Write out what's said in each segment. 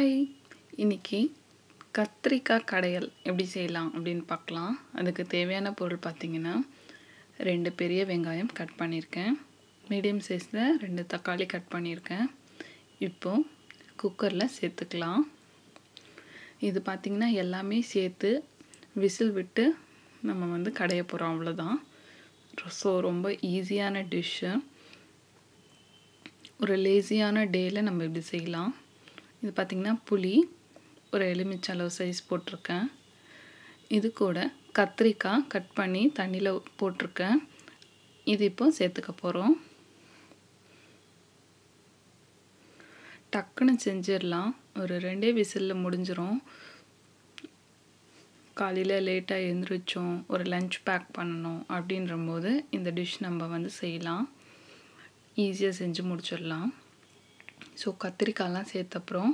hi இன்னைக்கு கத்திரிக்காய் கடையல் எப்படி செய்யலாம் அப்படின்னு பார்க்கலாம் அதுக்கு தேவையான பொருள் பார்த்திங்கன்னா ரெண்டு பெரிய வெங்காயம் கட் பண்ணியிருக்கேன் மீடியம் சைஸில் ரெண்டு தக்காளி கட் பண்ணியிருக்கேன் இப்போ குக்கரில் சேர்த்துக்கலாம் இது பார்த்திங்கன்னா எல்லாமே சேர்த்து விசில் விட்டு நம்ம வந்து கடைய போகிறோம் அவ்வளோதான் ஸோ ரொம்ப ஈஸியான டிஷ்ஷு ஒரு லேசியான டேயில் நம்ம இப்படி செய்யலாம் இது பார்த்திங்கன்னா புளி ஒரு எலுமிச்சை அளவு சைஸ் போட்டிருக்கேன் இது கூட கத்திரிக்காய் கட் பண்ணி தண்ணியில் போட்டிருக்கேன் இது இப்போ சேர்த்துக்க போகிறோம் டக்குன்னு செஞ்சிடலாம் ஒரு ரெண்டே விசிலில் முடிஞ்சிடும் காலையில் லேட்டாக எழுந்திரிச்சோம் ஒரு லஞ்ச் பேக் பண்ணணும் அப்படின்ற போது இந்த டிஷ் நம்ம வந்து செய்யலாம் ஈஸியாக செஞ்சு முடிச்சிடலாம் ஸோ கத்திரிக்காயெலாம் சேர்த்தப்புறம்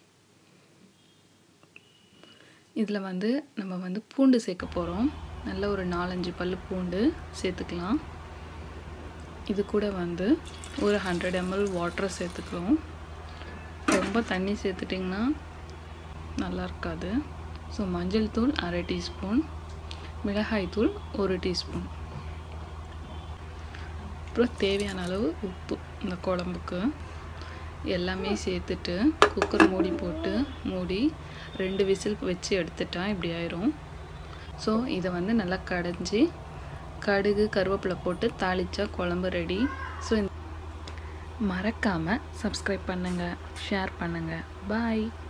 இதில் வந்து நம்ம வந்து பூண்டு சேர்க்க போகிறோம் நல்ல ஒரு நாலஞ்சு பல் பூண்டு சேர்த்துக்கலாம் இது கூட வந்து ஒரு ஹண்ட்ரட் எம்எல் வாட்டரை சேர்த்துக்கிறோம் ரொம்ப தண்ணி சேர்த்துட்டிங்கன்னா நல்லா இருக்காது ஸோ மஞ்சள் தூள் அரை டீஸ்பூன் மிளகாய் தூள் ஒரு டீஸ்பூன் அப்புறம் தேவையான அளவு உப்பு இந்த குழம்புக்கு எல்லாமே சேர்த்துட்டு குக்கர் மூடி போட்டு மூடி ரெண்டு விசில் வச்சு எடுத்துட்டா இப்படி ஆயிரும் ஸோ இதை வந்து நல்லா கடைஞ்சி கடுகு கருவேப்பிலை போட்டு தாளித்தா குழம்பு ரெடி ஸோ மறக்காமல் சப்ஸ்கிரைப் பண்ணுங்கள் ஷேர் பண்ணுங்கள் பாய்